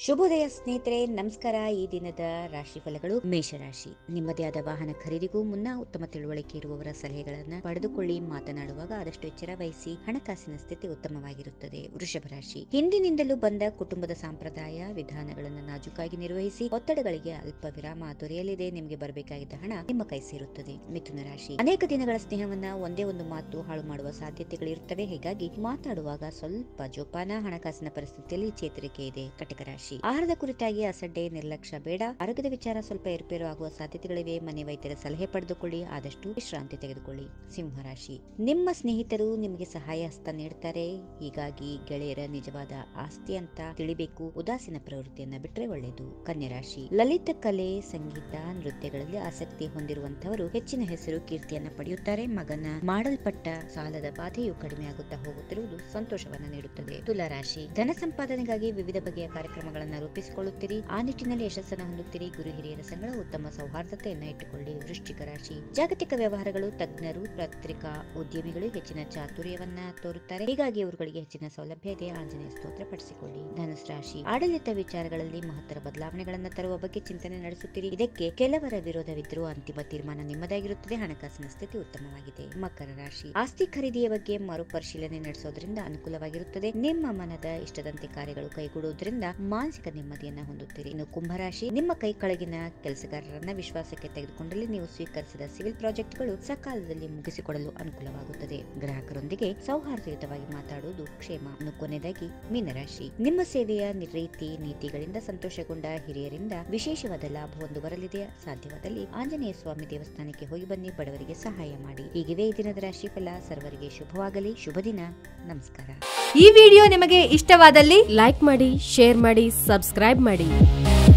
ಶುಭೋದಯ ಸ್ನೇಹಿತರೆ ನಮಸ್ಕಾರ ಈ ದಿನದ ರಾಶಿ ಫಲಗಳು ಮೇಷರಾಶಿ ನಿಮ್ಮದೇ ಆದ ವಾಹನ ಖರೀದಿಗೂ ಮುನ್ನ ಉತ್ತಮ ತಿಳುವಳಿಕೆ ಇರುವವರ ಸಲಹೆಗಳನ್ನು ಪಡೆದುಕೊಳ್ಳಿ ಮಾತನಾಡುವಾಗ ಆದಷ್ಟು ಎಚ್ಚರ ವಹಿಸಿ ಹಣಕಾಸಿನ ಸ್ಥಿತಿ ಉತ್ತಮವಾಗಿರುತ್ತದೆ ವೃಷಭ ರಾಶಿ ಹಿಂದಿನಿಂದಲೂ ಬಂದ ಕುಟುಂಬದ ಸಾಂಪ್ರದಾಯ ವಿಧಾನಗಳನ್ನು ನಾಜೂಕಾಗಿ ನಿರ್ವಹಿಸಿ ಒತ್ತಡಗಳಿಗೆ ಅಲ್ಪ ವಿರಾಮ ದೊರೆಯಲಿದೆ ನಿಮಗೆ ಬರಬೇಕಾಗಿದ್ದ ಹಣ ನಿಮ್ಮ ಕೈ ಸೇರುತ್ತದೆ ಮಿಥುನ ರಾಶಿ ಅನೇಕ ದಿನಗಳ ಸ್ನೇಹವನ್ನ ಒಂದೇ ಒಂದು ಮಾತು ಹಾಳು ಮಾಡುವ ಸಾಧ್ಯತೆಗಳಿರುತ್ತವೆ ಹೀಗಾಗಿ ಮಾತನಾಡುವಾಗ ಸ್ವಲ್ಪ ಜೋಪಾನ ಹಣಕಾಸಿನ ಪರಿಸ್ಥಿತಿಯಲ್ಲಿ ಚೇತರಿಕೆ ಇದೆ ಕಟಕ ರಾಶಿ ಆಹಾರದ ಕುರಿತಾಗಿ ಅಸಡ್ಡೆ ನಿರ್ಲಕ್ಷ್ಯ ಬೇಡ ಆರೋಗ್ಯದ ವಿಚಾರ ಸ್ವಲ್ಪ ಏರುಪೇರು ಆಗುವ ಸಾಧ್ಯತೆಗಳಿವೆ ಮನೆ ವೈದ್ಯರ ಸಲಹೆ ಪಡೆದುಕೊಳ್ಳಿ ಆದಷ್ಟು ವಿಶ್ರಾಂತಿ ತೆಗೆದುಕೊಳ್ಳಿ ಸಿಂಹ ರಾಶಿ ನಿಮ್ಮ ಸ್ನೇಹಿತರು ನಿಮಗೆ ಸಹಾಯ ಹಸ್ತ ನೀಡ್ತಾರೆ ಹೀಗಾಗಿ ಗೆಳೆಯರ ನಿಜವಾದ ಆಸ್ತಿ ಅಂತ ತಿಳಿಬೇಕು ಉದಾಸೀನ ಪ್ರವೃತ್ತಿಯನ್ನ ಬಿಟ್ರೆ ಒಳ್ಳೆಯದು ಕನ್ಯಾ ರಾಶಿ ಲಲಿತ ಕಲೆ ಸಂಗೀತ ನೃತ್ಯಗಳಲ್ಲಿ ಆಸಕ್ತಿ ಹೊಂದಿರುವಂತವರು ಹೆಚ್ಚಿನ ಹೆಸರು ಕೀರ್ತಿಯನ್ನ ಪಡೆಯುತ್ತಾರೆ ಮಗನ ಮಾಡಲ್ಪಟ್ಟ ಸಾಲದ ಬಾಧೆಯು ಕಡಿಮೆ ಆಗುತ್ತಾ ಹೋಗುತ್ತಿರುವುದು ಸಂತೋಷವನ್ನ ನೀಡುತ್ತದೆ ತುಲಾ ರಾಶಿ ಧನ ಸಂಪಾದನೆಗಾಗಿ ವಿವಿಧ ಬಗೆಯ ಕಾರ್ಯಕ್ರಮಗಳನ್ನು ರೂಪಿಸಿಕೊಳ್ಳುತ್ತೀರಿ ಆ ನಿಟ್ಟಿನಲ್ಲಿ ಯಶಸ್ಸನ್ನು ಹೊಂದುತ್ತೀರಿ ಗುರು ಹಿರಿಯರ ಸಂಗಡ ಉತ್ತಮ ಸೌಹಾರ್ದತೆಯನ್ನು ಇಟ್ಟುಕೊಳ್ಳಿ ವೃಶ್ಚಿಕ ರಾಶಿ ಜಾಗತಿಕ ವ್ಯವಹಾರಗಳು ತಜ್ಞರು ಪತ್ರಿಕಾ ಉದ್ಯಮಿಗಳು ಹೆಚ್ಚಿನ ಚಾತುರ್ಯವನ್ನ ತೋರುತ್ತಾರೆ ಹೀಗಾಗಿ ಇವರುಗಳಿಗೆ ಹೆಚ್ಚಿನ ಸೌಲಭ್ಯ ಇದೆ ಆಂಜನೇಯ ಸ್ತೋತ್ರ ಪಡಿಸಿಕೊಳ್ಳಿ ಧನುಸ್ ರಾಶಿ ಆಡಳಿತ ವಿಚಾರಗಳಲ್ಲಿ ಮಹತ್ತರ ಬದಲಾವಣೆಗಳನ್ನು ತರುವ ಬಗ್ಗೆ ಚಿಂತನೆ ನಡೆಸುತ್ತೀರಿ ಇದಕ್ಕೆ ಕೆಲವರ ವಿರೋಧವಿದ್ದರೂ ಅಂತಿಮ ತೀರ್ಮಾನ ನಿಮ್ಮದಾಗಿರುತ್ತದೆ ಹಣಕಾಸಿನ ಸ್ಥಿತಿ ಉತ್ತಮವಾಗಿದೆ ಮಕರ ರಾಶಿ ಆಸ್ತಿ ಖರೀದಿಯ ಬಗ್ಗೆ ಮರುಪರಿಶೀಲನೆ ನಡೆಸೋದ್ರಿಂದ ಅನುಕೂಲವಾಗಿರುತ್ತದೆ ನಿಮ್ಮ ಮನದ ಇಷ್ಟದಂತೆ ಕಾರ್ಯಗಳು ಕೈಗೂಡುವುದರಿಂದ ಮಾನಸಿಕ ನೆಮ್ಮದಿಯನ್ನ ಹೊಂದುತ್ತೀರಿ ಇನ್ನು ಕುಂಭರಾಶಿ ನಿಮ್ಮ ಕೈ ಕೆಳಗಿನ ಕೆಲಸಗಾರರನ್ನ ವಿಶ್ವಾಸಕ್ಕೆ ತೆಗೆದುಕೊಂಡಲ್ಲಿ ನೀವು ಸ್ವೀಕರಿಸಿದ ಸಿವಿಲ್ ಪ್ರಾಜೆಕ್ಟ್ಗಳು ಸಕಾಲದಲ್ಲಿ ಮುಗಿಸಿಕೊಡಲು ಅನುಕೂಲವಾಗುತ್ತದೆ ಗ್ರಾಹಕರೊಂದಿಗೆ ಸೌಹಾರ್ದಯುತವಾಗಿ ಮಾತಾಡುವುದು ಕ್ಷೇಮ ಇನ್ನು ಕೊನೆಯದಾಗಿ ಮೀನರಾಶಿ ನಿಮ್ಮ ಸೇವೆಯ ರೀತಿ ನೀತಿಗಳಿಂದ ಸಂತೋಷಗೊಂಡ ಹಿರಿಯರಿಂದ ವಿಶೇಷವಾದ ಲಾಭವೊಂದು ಬರಲಿದೆ ಸಾಧ್ಯವಾದಲ್ಲಿ ಆಂಜನೇಯ ಸ್ವಾಮಿ ದೇವಸ್ಥಾನಕ್ಕೆ ಹೋಗಿ ಬನ್ನಿ ಬಡವರಿಗೆ ಸಹಾಯ ಮಾಡಿ ಹೀಗಿವೆ ಈ ದಿನದ ರಾಶಿಫಲ ಸರ್ವರಿಗೆ ಶುಭವಾಗಲಿ ಶುಭ ದಿನ ನಮಸ್ಕಾರ ಈ ವಿಡಿಯೋ ನಿಮಗೆ ಇಷ್ಟವಾದಲ್ಲಿ ಲೈಕ್ ಮಾಡಿ ಶೇರ್ ಮಾಡಿ ಸಬ್ಸ್ಕ್ರೈಬ್ ಮಾಡಿ